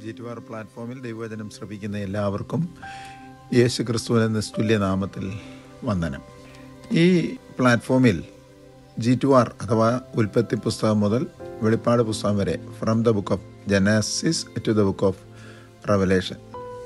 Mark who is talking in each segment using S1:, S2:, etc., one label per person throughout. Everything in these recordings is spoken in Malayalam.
S1: ജി ടു ആർ പ്ലാറ്റ്ഫോമിൽ ദൈവവചനം ശ്രവിക്കുന്ന എല്ലാവർക്കും യേശു ക്രിസ്തുവിൻ്റെ നിസ്തുല്യ നാമത്തിൽ വന്ദനം ഈ പ്ലാറ്റ്ഫോമിൽ ജി ടു ആർ അഥവാ ഉൽപ്പത്തി പുസ്തകം മുതൽ വെളിപ്പാട് പുസ്തകം വരെ from the book of Genesis to the book of Revelation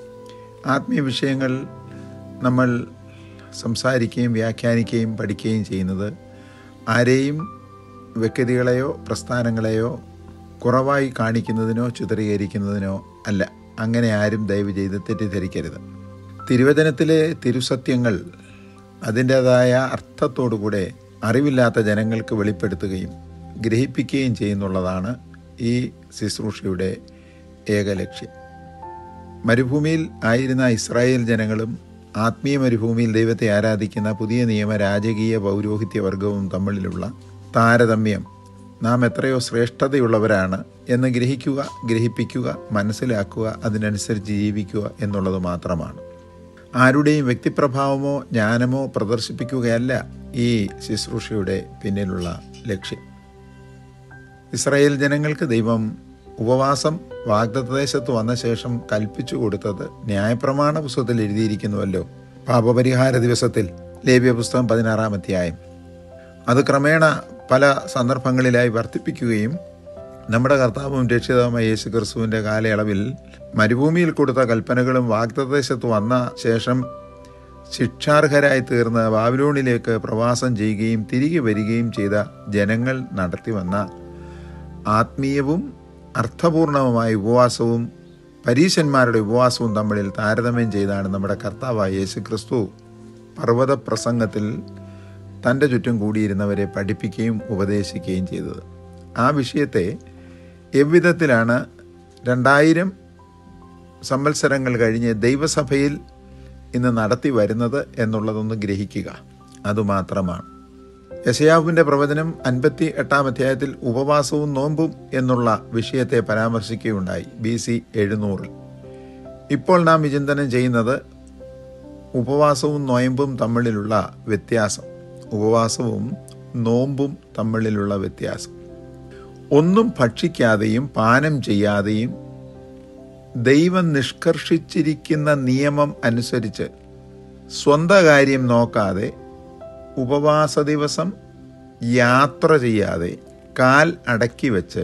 S1: ആത്മീയ വിഷയങ്ങൾ നമ്മൾ സംസാരിക്കുകയും വ്യാഖ്യാനിക്കുകയും പഠിക്കുകയും ചെയ്യുന്നത് ആരെയും വ്യക്തികളെയോ പ്രസ്ഥാനങ്ങളെയോ കുറവായി കാണിക്കുന്നതിനോ ചിത്രീകരിക്കുന്നതിനോ അല്ല അങ്ങനെ ആരും ദയവ് ചെയ്ത് തെറ്റിദ്ധരിക്കരുത് തിരുവചനത്തിലെ തിരുസത്യങ്ങൾ അതിൻ്റേതായ അർത്ഥത്തോടുകൂടെ അറിവില്ലാത്ത ജനങ്ങൾക്ക് വെളിപ്പെടുത്തുകയും ഗ്രഹിപ്പിക്കുകയും ചെയ്യുന്നുള്ളതാണ് ഈ ശുശ്രൂഷയുടെ ഏക ലക്ഷ്യം മരുഭൂമിയിൽ ആയിരുന്ന ഇസ്രായേൽ ജനങ്ങളും ആത്മീയ മരുഭൂമിയിൽ ദൈവത്തെ ആരാധിക്കുന്ന പുതിയ നിയമ രാജകീയ പൗരോഹിത്യ വർഗവും തമ്മിലുള്ള താരതമ്യം നാം എത്രയോ ശ്രേഷ്ഠതയുള്ളവരാണ് എന്ന് ഗ്രഹിക്കുക ഗ്രഹിപ്പിക്കുക മനസ്സിലാക്കുക അതിനനുസരിച്ച് ജീവിക്കുക എന്നുള്ളത് മാത്രമാണ് ആരുടെയും വ്യക്തിപ്രഭാവമോ ജ്ഞാനമോ പ്രദർശിപ്പിക്കുകയല്ല ഈ ശുശ്രൂഷയുടെ പിന്നിലുള്ള ലക്ഷ്യം ഇസ്രായേൽ ജനങ്ങൾക്ക് ദൈവം ഉപവാസം വാഗ്ദദേശത്ത് വന്ന ശേഷം കൽപ്പിച്ചു കൊടുത്തത് ന്യായപ്രമാണ പുസ്തകത്തിൽ എഴുതിയിരിക്കുന്നുവല്ലോ പാപപരിഹാര ദിവസത്തിൽ ലേവ്യ പുസ്തകം പതിനാറാം അധ്യായം അത് ക്രമേണ പല സന്ദർഭങ്ങളിലായി വർദ്ധിപ്പിക്കുകയും നമ്മുടെ കർത്താവും രക്ഷിതാവുമായ യേശു ക്രിസ്തുവിൻ്റെ കാലയളവിൽ മരുഭൂമിയിൽ കൊടുത്ത കൽപ്പനകളും വാഗ്ദദേശത്ത് വന്ന ശേഷം ശിക്ഷാർഹരായി തീർന്ന് ബാബിലോണിലേക്ക് പ്രവാസം ചെയ്യുകയും തിരികെ വരികയും ചെയ്ത ജനങ്ങൾ നടത്തി വന്ന ആത്മീയവും അർത്ഥപൂർണവുമായ ഉപവാസവും പരീശന്മാരുടെ ഉപവാസവും തമ്മിൽ താരതമ്യം ചെയ്താണ് നമ്മുടെ കർത്താവായ യേശു ക്രിസ്തു പർവ്വത പ്രസംഗത്തിൽ തൻ്റെ ചുറ്റും കൂടിയിരുന്നവരെ പഠിപ്പിക്കുകയും ഉപദേശിക്കുകയും ചെയ്തത് ആ വിഷയത്തെ എவ்விധത്തിലാണ് രണ്ടായിരം സംവത്സരങ്ങൾ കഴിഞ്ഞ് ദൈവസഭയിൽ ഇന്ന് നടത്തി വരുന്നത് എന്നുള്ളതൊന്ന് ഗ്രഹിക്കുക അതുമാത്രമാണ് യശയാവിൻ്റെ പ്രവചനം അൻപത്തി എട്ടാം അധ്യായത്തിൽ ഉപവാസവും നോമ്പും എന്നുള്ള വിഷയത്തെ പരാമർശിക്കുകയുണ്ടായി ബി സി എഴുന്നൂറിൽ ഇപ്പോൾ നാം വിചിന്തനം ചെയ്യുന്നത് ഉപവാസവും നോയമ്പും തമ്മിലുള്ള വ്യത്യാസം ഉപവാസവും നോമ്പും തമ്മിലുള്ള വ്യത്യാസം ഒന്നും ഭക്ഷിക്കാതെയും പാനം ചെയ്യാതെയും ദൈവം നിഷ്കർഷിച്ചിരിക്കുന്ന നിയമം അനുസരിച്ച് സ്വന്തം കാര്യം നോക്കാതെ ഉപവാസ ദിവസം യാത്ര ചെയ്യാതെ കാൽ അടക്കി വെച്ച്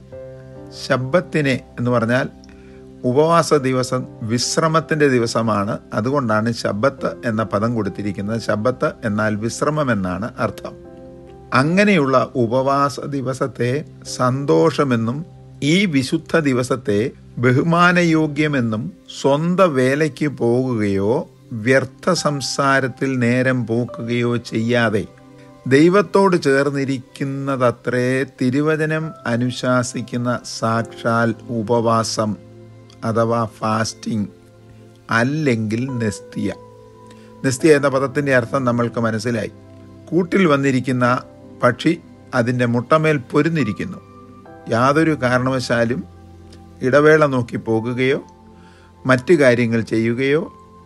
S1: ശബ്ദത്തിനെ എന്ന് പറഞ്ഞാൽ ഉപവാസ ദിവസം വിശ്രമത്തിൻ്റെ ദിവസമാണ് അതുകൊണ്ടാണ് ശബ്ബത്ത് എന്ന പദം കൊടുത്തിരിക്കുന്നത് ശബ്ബത്ത് എന്നാൽ വിശ്രമം എന്നാണ് അർത്ഥം അങ്ങനെയുള്ള ഉപവാസ ദിവസത്തെ സന്തോഷമെന്നും ഈ വിശുദ്ധ ദിവസത്തെ ബഹുമാനയോഗ്യമെന്നും സ്വന്തം വേലയ്ക്ക് പോകുകയോ വ്യർത്ഥ സംസാരത്തിൽ നേരം പോക്കുകയോ ചെയ്യാതെ ദൈവത്തോട് ചേർന്നിരിക്കുന്നതത്രേ തിരുവചനം അനുശാസിക്കുന്ന സാക്ഷാൽ ഉപവാസം അഥവാ ഫാസ്റ്റിംഗ് അല്ലെങ്കിൽ നെസ്തിയ നെസ്തിയ എന്ന പദത്തിൻ്റെ അർത്ഥം നമ്മൾക്ക് മനസ്സിലായി കൂട്ടിൽ വന്നിരിക്കുന്ന പക്ഷി അതിൻ്റെ മുട്ടമേൽ പൊരുന്നിരിക്കുന്നു യാതൊരു കാരണവശാലും ഇടവേള നോക്കി പോകുകയോ മറ്റു കാര്യങ്ങൾ ചെയ്യുകയോ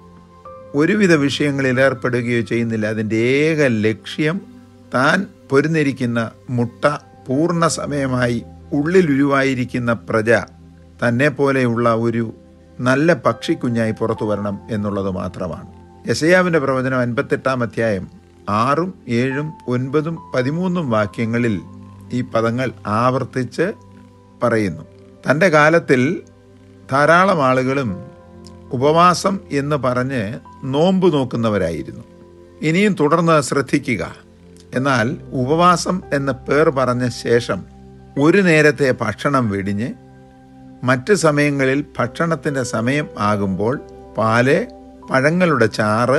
S1: ഒരുവിധ വിഷയങ്ങളിൽ ഏർപ്പെടുകയോ ചെയ്യുന്നില്ല അതിൻ്റെ ഏക ലക്ഷ്യം താൻ പൊരുന്നിരിക്കുന്ന മുട്ട പൂർണ്ണ സമയമായി ഉള്ളിലുരുവായിരിക്കുന്ന പ്രജ തന്നെ പോലെയുള്ള ഒരു നല്ല പക്ഷിക്കുഞ്ഞായി പുറത്തു വരണം എന്നുള്ളത് മാത്രമാണ് യശയാവിൻ്റെ പ്രവചനം അൻപത്തെട്ടാം അധ്യായം ആറും ഏഴും ഒൻപതും പതിമൂന്നും വാക്യങ്ങളിൽ ഈ പദങ്ങൾ ആവർത്തിച്ച് പറയുന്നു തൻ്റെ കാലത്തിൽ ധാരാളം ആളുകളും ഉപവാസം എന്ന് പറഞ്ഞ് നോമ്പ് നോക്കുന്നവരായിരുന്നു ഇനിയും തുടർന്ന് ശ്രദ്ധിക്കുക എന്നാൽ ഉപവാസം എന്ന പേർ പറഞ്ഞ ശേഷം ഒരു നേരത്തെ ഭക്ഷണം വെടിഞ്ഞ് മറ്റ് സമയങ്ങളിൽ ഭക്ഷണത്തിൻ്റെ സമയം ആകുമ്പോൾ പാല് പഴങ്ങളുടെ ചാറ്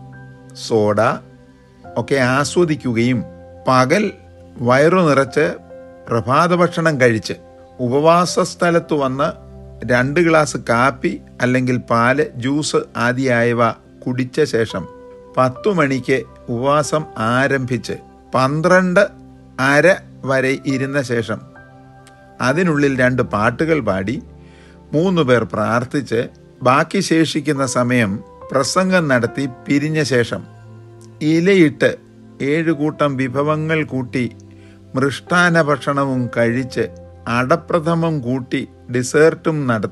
S1: സോഡ ഒക്കെ ആസ്വദിക്കുകയും പകൽ വയറു നിറച്ച് പ്രഭാത ഭക്ഷണം കഴിച്ച് ഉപവാസ സ്ഥലത്ത് വന്ന് രണ്ട് ഗ്ലാസ് കാപ്പി അല്ലെങ്കിൽ പാല് ജ്യൂസ് ആദിയായവ കുടിച്ച ശേഷം പത്തു മണിക്ക് ഉപവാസം ആരംഭിച്ച് പന്ത്രണ്ട് അര വരെ ഇരുന്ന ശേഷം അതിനുള്ളിൽ രണ്ട് പാട്ടുകൾ പാടി മൂന്ന് പേർ പ്രാർത്ഥിച്ച് ബാക്കി ശേഷിക്കുന്ന സമയം പ്രസംഗം നടത്തി പിരിഞ്ഞ ശേഷം ഇലയിട്ട് ഏഴ് കൂട്ടം വിഭവങ്ങൾ കൂട്ടി മൃഷ്ടാന ഭക്ഷണവും കഴിച്ച് അടപ്രഥമം കൂട്ടി ഡിസേർട്ടും നടത്തി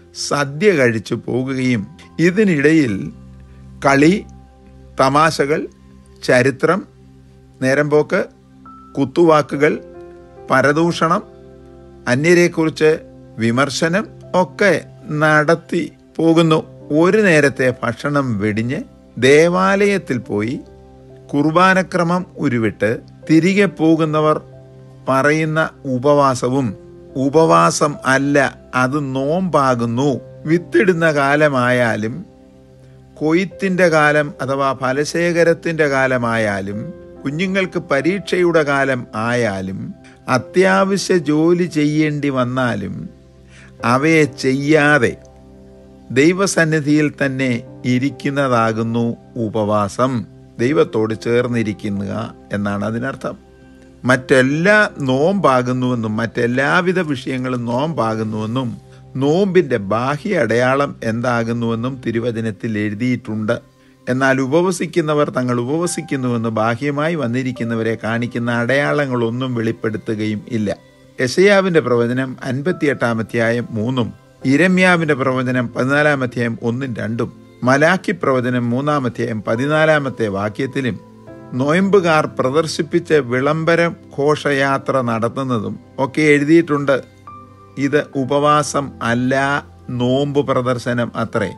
S1: സദ്യ കഴിച്ചു പോകുകയും ഇതിനിടയിൽ കളി തമാശകൾ ചരിത്രം നേരമ്പോക്ക് കുത്തുവാക്കുകൾ പരദൂഷണം അന്യരെക്കുറിച്ച് വിമർശനം ഒക്കെ നടത്തി പോകുന്നു ഒരു നേരത്തെ ഭക്ഷണം വെടിഞ്ഞ് ദേവാലയത്തിൽ പോയി കുർബാനക്രമം ഉരുവിട്ട് തിരികെ പോകുന്നവർ പറയുന്ന ഉപവാസവും ഉപവാസം അല്ല അത് നോമ്പാകുന്നു വിത്തിടുന്ന കാലമായാലും കൊയ്ത്തിന്റെ കാലം അഥവാ ഫലശേഖരത്തിന്റെ കാലമായാലും കുഞ്ഞുങ്ങൾക്ക് പരീക്ഷയുടെ കാലം ആയാലും അത്യാവശ്യ ജോലി ചെയ്യേണ്ടി വന്നാലും അവയെ ചെയ്യാതെ ദൈവസന്നിധിയിൽ തന്നെ ഇരിക്കുന്നതാകുന്നു ഉപവാസം ദൈവത്തോട് ചേർന്നിരിക്കുക എന്നാണ് അതിനർത്ഥം മറ്റെല്ലാ നോമ്പാകുന്നുവെന്നും മറ്റെല്ലാവിധ വിഷയങ്ങളും നോമ്പാകുന്നുവെന്നും നോമ്പിന്റെ ബാഹ്യ അടയാളം എന്താകുന്നുവെന്നും തിരുവചനത്തിൽ എഴുതിയിട്ടുണ്ട് എന്നാൽ ഉപവസിക്കുന്നവർ തങ്ങൾ ഉപവസിക്കുന്നുവെന്ന് ബാഹ്യമായി വന്നിരിക്കുന്നവരെ കാണിക്കുന്ന അടയാളങ്ങളൊന്നും വെളിപ്പെടുത്തുകയും ഇല്ല യശയാവിന്റെ പ്രവചനം അൻപത്തിയെട്ടാം അധ്യായം മൂന്നും ഇരമ്യാവിന്റെ പ്രവചനം പതിനാലാം അധ്യായം ഒന്നും രണ്ടും മലാഖി പ്രവചനം മൂന്നാം അധ്യായം പതിനാലാമത്തെ വാക്യത്തിലും നോയമ്പുകാർ പ്രദർശിപ്പിച്ച വിളംബരം ഘോഷയാത്ര നടത്തുന്നതും ഒക്കെ എഴുതിയിട്ടുണ്ട് ഇത് ഉപവാസം അല്ല നോമ്പ് പ്രദർശനം അത്രേ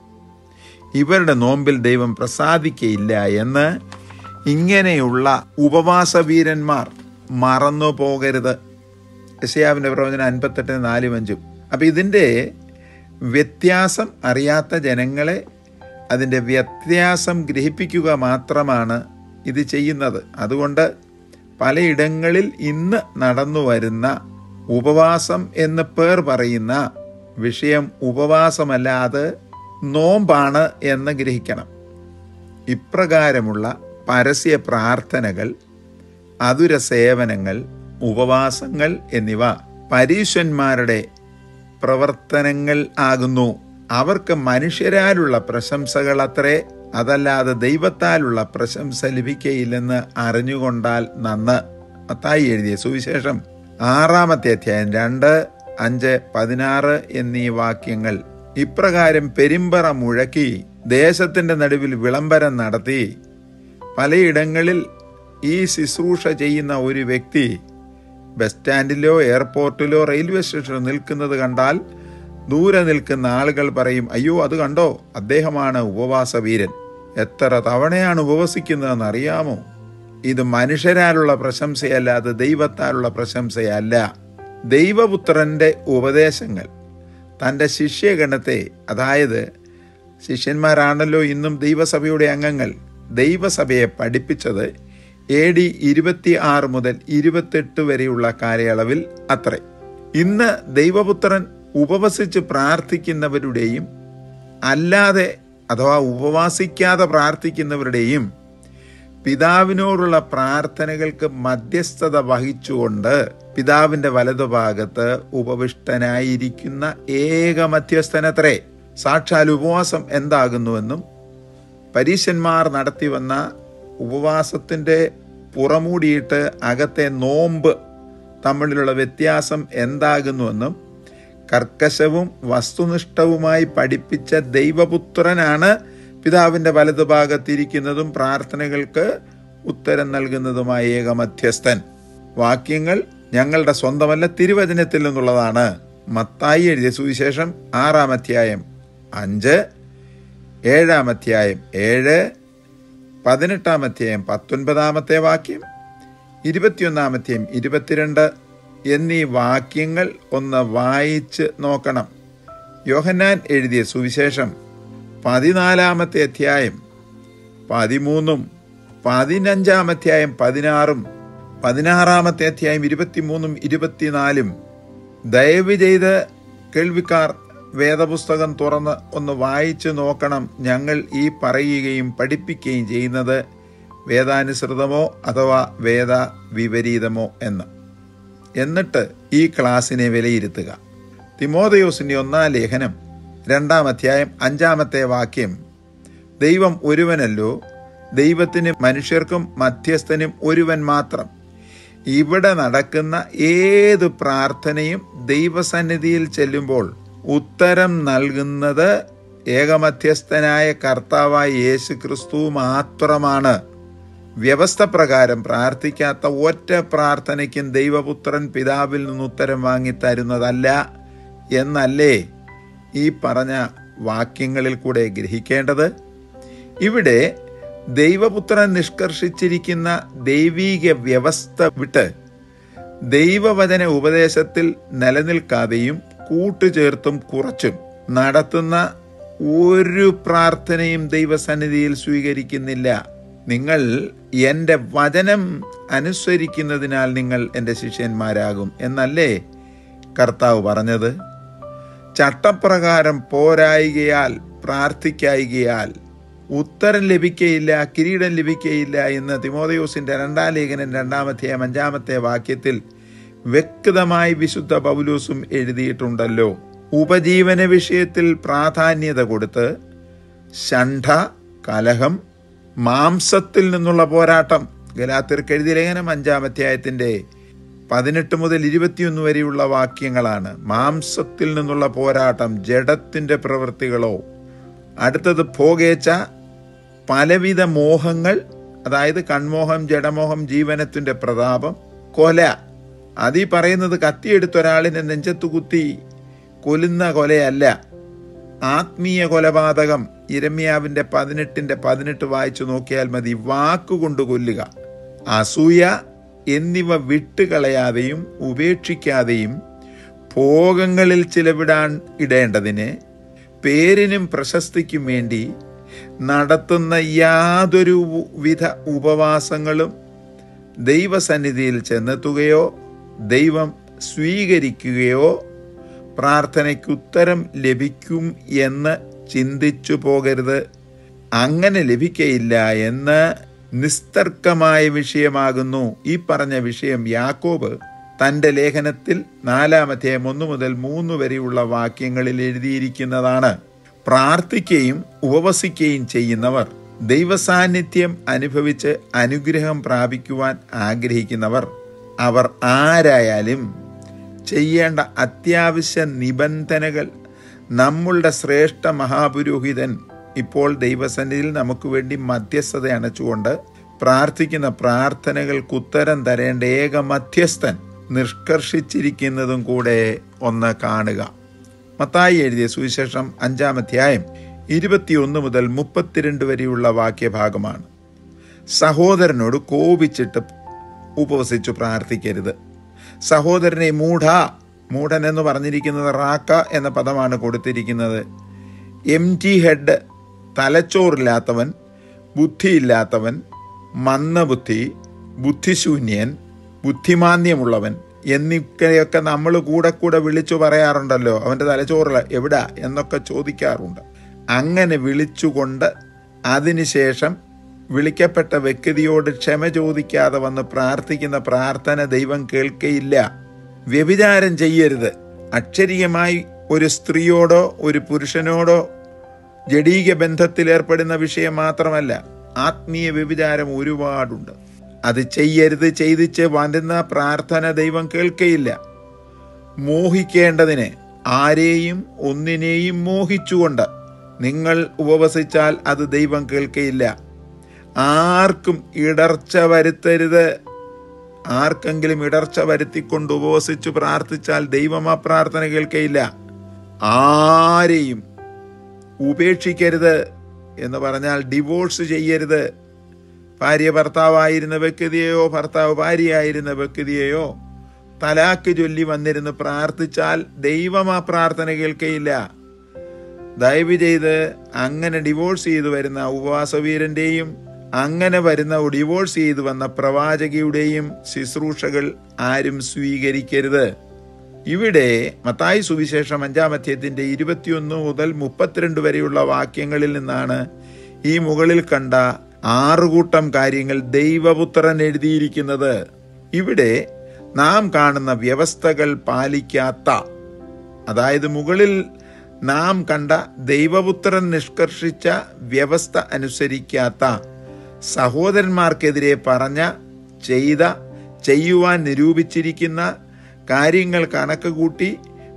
S1: ഇവരുടെ നോമ്പിൽ ദൈവം പ്രസാദിക്കയില്ല എന്ന് ഇങ്ങനെയുള്ള ഉപവാസവീരന്മാർ മറന്നു പോകരുത് യശയാവിൻ്റെ പ്രവചനം അൻപത്തെട്ട് നാലും അഞ്ചും അപ്പം ഇതിൻ്റെ വ്യത്യാസം അറിയാത്ത ജനങ്ങളെ അതിൻ്റെ വ്യത്യാസം ഗ്രഹിപ്പിക്കുക മാത്രമാണ് ഇത് ചെയ്യുന്നത് അതുകൊണ്ട് പലയിടങ്ങളിൽ ഇന്ന് നടന്നു വരുന്ന ഉപവാസം എന്ന് പേർ പറയുന്ന വിഷയം ഉപവാസമല്ലാതെ നോമ്പാണ് എന്ന് ഗ്രഹിക്കണം ഇപ്രകാരമുള്ള പരസ്യ പ്രാർത്ഥനകൾ അതുര സേവനങ്ങൾ ഉപവാസങ്ങൾ എന്നിവ പരീശന്മാരുടെ പ്രവർത്തനങ്ങൾ ആകുന്നു അവർക്ക് മനുഷ്യരാലുള്ള പ്രശംസകൾ അത്രേ അതല്ലാതെ ദൈവത്താലുള്ള പ്രശംസ ലഭിക്കയില്ലെന്ന് അറിഞ്ഞുകൊണ്ടാൽ നന്ന് മത്തായി എഴുതിയ സുവിശേഷം ആറാമത്തെ അധ്യായം രണ്ട് അഞ്ച് പതിനാറ് എന്നീ വാക്യങ്ങൾ ഇപ്രകാരം പെരുമ്പറ മുഴക്കി ദേശത്തിന്റെ നടുവിൽ വിളംബരം നടത്തി പലയിടങ്ങളിൽ ഈ ശുശ്രൂഷ ചെയ്യുന്ന ഒരു വ്യക്തി ബസ് സ്റ്റാൻഡിലോ എയർപോർട്ടിലോ റെയിൽവേ സ്റ്റേഷനിലോ നിൽക്കുന്നത് കണ്ടാൽ ദൂരെ നിൽക്കുന്ന ആളുകൾ പറയും അയ്യോ അത് കണ്ടോ അദ്ദേഹമാണ് ഉപവാസ വീരൻ എത്ര തവണയാണ് ഉപവസിക്കുന്നതെന്ന് അറിയാമോ ഇത് മനുഷ്യരാലുള്ള പ്രശംസയല്ലാതെ ദൈവത്താലുള്ള പ്രശംസയല്ല ദൈവപുത്രന്റെ ഉപദേശങ്ങൾ തൻ്റെ ശിഷ്യഗണത്തെ അതായത് ശിഷ്യന്മാരാണല്ലോ ഇന്നും ദൈവസഭയുടെ അംഗങ്ങൾ ദൈവസഭയെ പഠിപ്പിച്ചത് എ ഡി ഇരുപത്തി ആറ് മുതൽ ഇരുപത്തെട്ട് വരെയുള്ള കാലയളവിൽ അത്രേ ഇന്ന് ദൈവപുത്രൻ ഉപവസിച്ച് പ്രാർത്ഥിക്കുന്നവരുടെയും അല്ലാതെ അഥവാ ഉപവാസിക്കാതെ പ്രാർത്ഥിക്കുന്നവരുടെയും പിതാവിനോടുള്ള പ്രാർത്ഥനകൾക്ക് മധ്യസ്ഥത വഹിച്ചുകൊണ്ട് പിതാവിന്റെ വലതുഭാഗത്ത് ഉപവിഷ്ടനായിരിക്കുന്ന ഏക മധ്യസ്ഥനത്രേ സാക്ഷാൽ ഉപവാസം എന്താകുന്നുവെന്നും പരീശന്മാർ നടത്തി വന്ന ഉപവാസത്തിന്റെ പുറമൂടിയിട്ട് അകത്തെ നോമ്പ് തമ്മിലുള്ള വ്യത്യാസം എന്താകുന്നുവെന്നും കർക്കശവും വസ്തുനിഷ്ഠവുമായി പഠിപ്പിച്ച ദൈവപുത്രനാണ് പിതാവിന്റെ വലതുഭാഗത്തിരിക്കുന്നതും പ്രാർത്ഥനകൾക്ക് ഉത്തരം നൽകുന്നതുമായ ഏക മധ്യസ്ഥൻ വാക്യങ്ങൾ ഞങ്ങളുടെ സ്വന്തമല്ല തിരുവചനത്തിൽ നിന്നുള്ളതാണ് മത്തായി എഴുതിയ സുവിശേഷം ആറാം അധ്യായം അഞ്ച് ഏഴാം അധ്യായം ഏഴ് പതിനെട്ടാം അധ്യായം പത്തൊൻപതാമത്തെ വാക്യം ഇരുപത്തിയൊന്നാം അധ്യായം ഇരുപത്തിരണ്ട് എന്നീ വാക്യങ്ങൾ ഒന്ന് വായിച്ച് നോക്കണം യോഹന്നാൻ എഴുതിയ സുവിശേഷം പതിനാലാമത്തെ അധ്യായം പതിമൂന്നും പതിനഞ്ചാം അധ്യായം പതിനാറും പതിനാറാമത്തെ അധ്യായം ഇരുപത്തിമൂന്നും ഇരുപത്തിനാലും ദയവ് ചെയ്ത് കേൾവിക്കാർ വേദപുസ്തകം തുറന്ന് ഒന്ന് വായിച്ചു നോക്കണം ഞങ്ങൾ ഈ പറയുകയും പഠിപ്പിക്കുകയും ചെയ്യുന്നത് വേദാനുസൃതമോ അഥവാ വേദ വിപരീതമോ എന്ന് എന്നിട്ട് ഈ ക്ലാസ്സിനെ വിലയിരുത്തുക തിമോദയോസിന്റെ ഒന്നാം ലേഖനം രണ്ടാം അധ്യായം അഞ്ചാമത്തെ വാക്യം ദൈവം ഒരുവനല്ലോ ദൈവത്തിന് മനുഷ്യർക്കും മധ്യസ്ഥനും ഒരുവൻ മാത്രം ഇവിടെ നടക്കുന്ന ഏത് പ്രാർത്ഥനയും ദൈവസന്നിധിയിൽ ചെല്ലുമ്പോൾ ഉത്തരം നൽകുന്നത് ഏകമധ്യസ്ഥനായ കർത്താവായ യേശു ക്രിസ്തു മാത്രമാണ് വ്യവസ്ഥ പ്രകാരം പ്രാർത്ഥിക്കാത്ത ഒറ്റ പ്രാർത്ഥനയ്ക്കും ദൈവപുത്രൻ പിതാവിൽ നിന്ന് ഉത്തരം വാങ്ങി തരുന്നതല്ല എന്നല്ലേ ഈ പറഞ്ഞ വാക്യങ്ങളിൽ കൂടെ ഗ്രഹിക്കേണ്ടത് ഇവിടെ ദൈവപുത്രൻ നിഷ്കർഷിച്ചിരിക്കുന്ന ദൈവീക വ്യവസ്ഥ വിട്ട് ദൈവവചന ഉപദേശത്തിൽ നിലനിൽക്കാതെയും കൂട്ടുചേർത്തും കുറച്ചും നടത്തുന്ന ഒരു പ്രാർത്ഥനയും ദൈവസന്നിധിയിൽ സ്വീകരിക്കുന്നില്ല നിങ്ങൾ എൻ്റെ വചനം അനുസരിക്കുന്നതിനാൽ നിങ്ങൾ എൻ്റെ ശിഷ്യന്മാരാകും എന്നല്ലേ കർത്താവ് പറഞ്ഞത് ചട്ടപ്രകാരം പോരായികയാൽ പ്രാർത്ഥിക്കായികയാൽ ഉത്തരം ലഭിക്കയില്ല കിരീടം ലഭിക്കയില്ല എന്ന് തിമോദയോസിന്റെ രണ്ടാം ലേഖനം രണ്ടാമത്തെ അഞ്ചാമത്തെ വാക്യത്തിൽ വ്യക്തമായി വിശുദ്ധ പൗലൂസും എഴുതിയിട്ടുണ്ടല്ലോ ഉപജീവന വിഷയത്തിൽ പ്രാധാന്യത കൊടുത്ത് ഷണ്ഠ കലഹം മാംസത്തിൽ നിന്നുള്ള പോരാട്ടം ഗലാത്തിർക്ക് എഴുതിയ ലേഖനം അഞ്ചാം അധ്യായത്തിന്റെ പതിനെട്ട് മുതൽ ഇരുപത്തിയൊന്ന് വരെയുള്ള വാക്യങ്ങളാണ് മാംസത്തിൽ നിന്നുള്ള പോരാട്ടം ജഡത്തിന്റെ പ്രവൃത്തികളോ അടുത്തത് ഭോഗേച്ച പലവിധ മോഹങ്ങൾ അതായത് കൺമോഹം ജഡമോഹം ജീവനത്തിന്റെ പ്രതാപം കൊല അതീ പറയുന്നത് കത്തിയെടുത്തൊരാളിനെ നെഞ്ചത്തു കുത്തി കൊല്ലുന്ന കൊലയല്ല ആത്മീയ കൊലപാതകം ഇരമ്യാവിന്റെ പതിനെട്ടിന്റെ പതിനെട്ട് വായിച്ചു നോക്കിയാൽ മതി വാക്കുകൊണ്ട് കൊല്ലുക അസൂയ എന്നിവ വിട്ടുകളയാതെയും ഉപേക്ഷിക്കാതെയും ഭോഗങ്ങളിൽ ചിലവിടാൻ ഇടേണ്ടതിന് പേരിനും പ്രശസ്തിക്കും വേണ്ടി നടത്തുന്ന യാതൊരു വിധ ഉപവാസങ്ങളും ദൈവസന്നിധിയിൽ ചെന്നെത്തുകയോ ദൈവം സ്വീകരിക്കുകയോ പ്രാർത്ഥനയ്ക്ക് ഉത്തരം ലഭിക്കും എന്ന് ചിന്തിച്ചു പോകരുത് അങ്ങനെ ലഭിക്കയില്ല എന്ന് നിസ്തർക്കമായ വിഷയമാകുന്നു ഈ പറഞ്ഞ വിഷയം യാക്കോബ് തന്റെ ലേഖനത്തിൽ നാലാമത്തെ ഒന്ന് മുതൽ മൂന്ന് വരെയുള്ള വാക്യങ്ങളിൽ എഴുതിയിരിക്കുന്നതാണ് പ്രാർത്ഥിക്കുകയും ഉപവസിക്കുകയും ചെയ്യുന്നവർ ദൈവസാന്നിധ്യം അനുഭവിച്ച് അനുഗ്രഹം പ്രാപിക്കുവാൻ ആഗ്രഹിക്കുന്നവർ അവർ ആരായാലും ചെയ്യേണ്ട അത്യാവശ്യ നിബന്ധനകൾ നമ്മളുടെ ശ്രേഷ്ഠ മഹാപുരോഹിതൻ ഇപ്പോൾ ദൈവസന്നിധിയിൽ നമുക്ക് വേണ്ടി മധ്യസ്ഥത അണച്ചുകൊണ്ട് പ്രാർത്ഥിക്കുന്ന പ്രാർത്ഥനകൾക്ക് ഉത്തരം തരേണ്ട ഏക മധ്യസ്ഥൻ നിഷ്കർഷിച്ചിരിക്കുന്നതും കൂടെ ഒന്ന് കാണുക മത്തായി എഴുതിയ സുവിശേഷം അഞ്ചാം അധ്യായം ഇരുപത്തിയൊന്ന് മുതൽ മുപ്പത്തിരണ്ട് വരെയുള്ള വാക്യഭാഗമാണ് സഹോദരനോട് കോപിച്ചിട്ട് ഉപവസിച്ചു പ്രാർത്ഥിക്കരുത് സഹോദരനെ മൂഢ മൂഢൻ എന്ന് പറഞ്ഞിരിക്കുന്നത് റാക്ക എന്ന പദമാണ് കൊടുത്തിരിക്കുന്നത് എം ടി ഹെഡ് തലച്ചോറില്ലാത്തവൻ ബുദ്ധിയില്ലാത്തവൻ മന്ദബുദ്ധി ബുദ്ധിശൂന്യൻ ബുദ്ധിമാന്യമുള്ളവൻ എന്നിവയൊക്കെ നമ്മൾ കൂടെ കൂടെ വിളിച്ചു പറയാറുണ്ടല്ലോ അവൻ്റെ തലച്ചോറിൽ എവിടാ എന്നൊക്കെ ചോദിക്കാറുണ്ട് അങ്ങനെ വിളിച്ചുകൊണ്ട് അതിനുശേഷം വിളിക്കപ്പെട്ട വ്യക്തിയോട് ക്ഷമ ചോദിക്കാതെ വന്ന് പ്രാർത്ഥിക്കുന്ന പ്രാർത്ഥന ദൈവം കേൾക്കയില്ല വ്യഭിചാരം ചെയ്യരുത് അക്ഷരീയമായി ഒരു സ്ത്രീയോടോ ഒരു പുരുഷനോടോ ജഡീക ബന്ധത്തിൽ ഏർപ്പെടുന്ന വിഷയം മാത്രമല്ല ആത്മീയ വ്യഭിചാരം ഒരുപാടുണ്ട് അത് ചെയ്യരുത് ചെയ്തിച്ച് വരുന്ന പ്രാർത്ഥന ദൈവം കേൾക്കയില്ല മോഹിക്കേണ്ടതിന് ആരെയും ഒന്നിനെയും മോഹിച്ചുകൊണ്ട് നിങ്ങൾ ഉപവസിച്ചാൽ അത് ദൈവം കേൾക്കയില്ല ആർക്കും ഇടർച്ച വരുത്തരുത് ആർക്കെങ്കിലും ഇടർച്ച വരുത്തിക്കൊണ്ട് ഉപവസിച്ച് പ്രാർത്ഥിച്ചാൽ ദൈവം ആ പ്രാർത്ഥന കേൾക്കയില്ല ആരെയും ഉപേക്ഷിക്കരുത് എന്ന് പറഞ്ഞാൽ ഡിവോഴ്സ് ചെയ്യരുത് ഭാര്യ ഭർത്താവായിരുന്ന വ്യക്തിയെയോ ഭർത്താവ് ഭാര്യയായിരുന്ന വ്യക്തിയെയോ തലാക്ക് ചൊല്ലി വന്നിരുന്ന് പ്രാർത്ഥിച്ചാൽ ദൈവം ആ പ്രാർത്ഥന കേൾക്കയില്ല ദയവ് ചെയ്ത് അങ്ങനെ ഡിവോഴ്സ് ചെയ്തു വരുന്ന ഉപവാസവീരന്റെയും അങ്ങനെ വരുന്ന ഡിവോഴ്സ് ചെയ്തു വന്ന പ്രവാചകയുടെയും ശുശ്രൂഷകൾ ആരും സ്വീകരിക്കരുത് ഇവിടെ മത്തായി സുവിശേഷം അഞ്ചാം അധ്യയത്തിന്റെ ഇരുപത്തിയൊന്ന് മുതൽ മുപ്പത്തിരണ്ട് വരെയുള്ള വാക്യങ്ങളിൽ നിന്നാണ് ഈ മുകളിൽ കണ്ട ആറുകൂട്ടം കാര്യങ്ങൾ ദൈവപുത്രൻ എഴുതിയിരിക്കുന്നത് ഇവിടെ നാം കാണുന്ന വ്യവസ്ഥകൾ പാലിക്കാത്ത അതായത് മുകളിൽ നാം കണ്ട ദൈവപുത്രൻ നിഷ്കർഷിച്ച വ്യവസ്ഥ അനുസരിക്കാത്ത സഹോദരന്മാർക്കെതിരെ പറഞ്ഞ ചെയ്ത ചെയ്യുവാൻ നിരൂപിച്ചിരിക്കുന്ന കാര്യങ്ങൾ കണക്ക് കൂട്ടി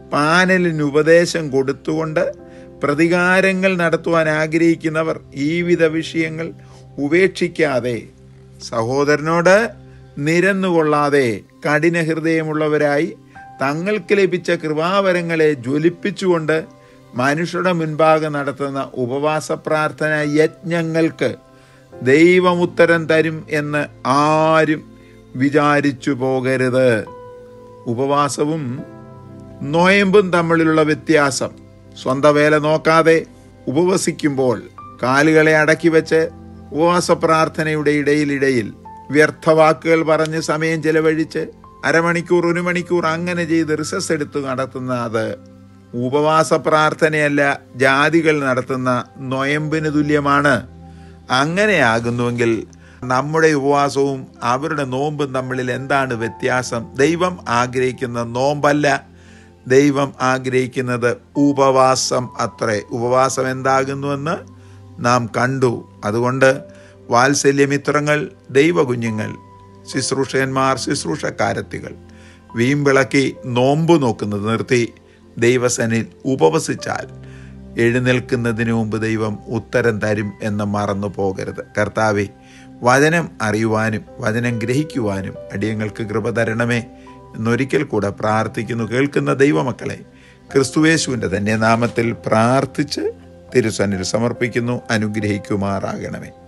S1: പാനലിന് ഉപദേശം കൊടുത്തുകൊണ്ട് പ്രതികാരങ്ങൾ നടത്തുവാൻ ആഗ്രഹിക്കുന്നവർ ഈ വിധ വിഷയങ്ങൾ ഉപേക്ഷിക്കാതെ സഹോദരനോട് നിരന്നുകൊള്ളാതെ കഠിന ഹൃദയമുള്ളവരായി തങ്ങൾക്ക് ലഭിച്ച കൃപാവരങ്ങളെ ജ്വലിപ്പിച്ചുകൊണ്ട് മനുഷ്യരുടെ മുൻപാകെ നടത്തുന്ന ഉപവാസ പ്രാർത്ഥന യജ്ഞങ്ങൾക്ക് ദൈവമുത്തരം തരും എന്ന് ആരും വിചാരിച്ചു പോകരുത് ഉപവാസവും നോയമ്പും തമ്മിലുള്ള വ്യത്യാസം സ്വന്തം വേല നോക്കാതെ ഉപവസിക്കുമ്പോൾ കാലുകളെ അടക്കി വെച്ച് ഉപവാസ പ്രാർത്ഥനയുടെ ഇടയിലിടയിൽ വ്യർത്ഥവാക്കുകൾ പറഞ്ഞ് സമയം ചെലവഴിച്ച് അരമണിക്കൂർ ഒരു മണിക്കൂർ അങ്ങനെ ചെയ്ത് റിസസ് എടുത്ത് നടത്തുന്ന അത് ഉപവാസ പ്രാർത്ഥനയല്ല ജാതികൾ നടത്തുന്ന നൊയമ്പിന് തുല്യമാണ് അങ്ങനെയാകുന്നുവെങ്കിൽ നമ്മുടെ ഉപവാസവും അവരുടെ നോമ്പും തമ്മിൽ എന്താണ് വ്യത്യാസം ദൈവം ആഗ്രഹിക്കുന്ന നോമ്പല്ല ദൈവം ആഗ്രഹിക്കുന്നത് ഉപവാസം അത്രേ ഉപവാസം എന്താകുന്നുവെന്ന് നാം കണ്ടു അതുകൊണ്ട് വാത്സല്യമിത്രങ്ങൾ ദൈവകുഞ്ഞുങ്ങൾ ശുശ്രൂഷകന്മാർ ശുശ്രൂഷക്കാരത്തികൾ വീമ്പിളക്കി നോമ്പ് നോക്കുന്നത് നിർത്തി ദൈവസനിൽ ഉപവസിച്ചാൽ എഴുന്നേൽക്കുന്നതിന് മുമ്പ് ദൈവം ഉത്തരം തരും എന്ന് മറന്നു പോകരുത് കർത്താവെ വചനം അറിയുവാനും വചനം ഗ്രഹിക്കുവാനും അടിയങ്ങൾക്ക് കൃപ തരണമേ എന്നൊരിക്കൽ കൂടെ പ്രാർത്ഥിക്കുന്നു കേൾക്കുന്ന ദൈവമക്കളെ ക്രിസ്തുവേശുവിൻ്റെ തന്നെ നാമത്തിൽ പ്രാർത്ഥിച്ച് തിരുസന്നിൽ സമർപ്പിക്കുന്നു അനുഗ്രഹിക്കുമാറാകണമേ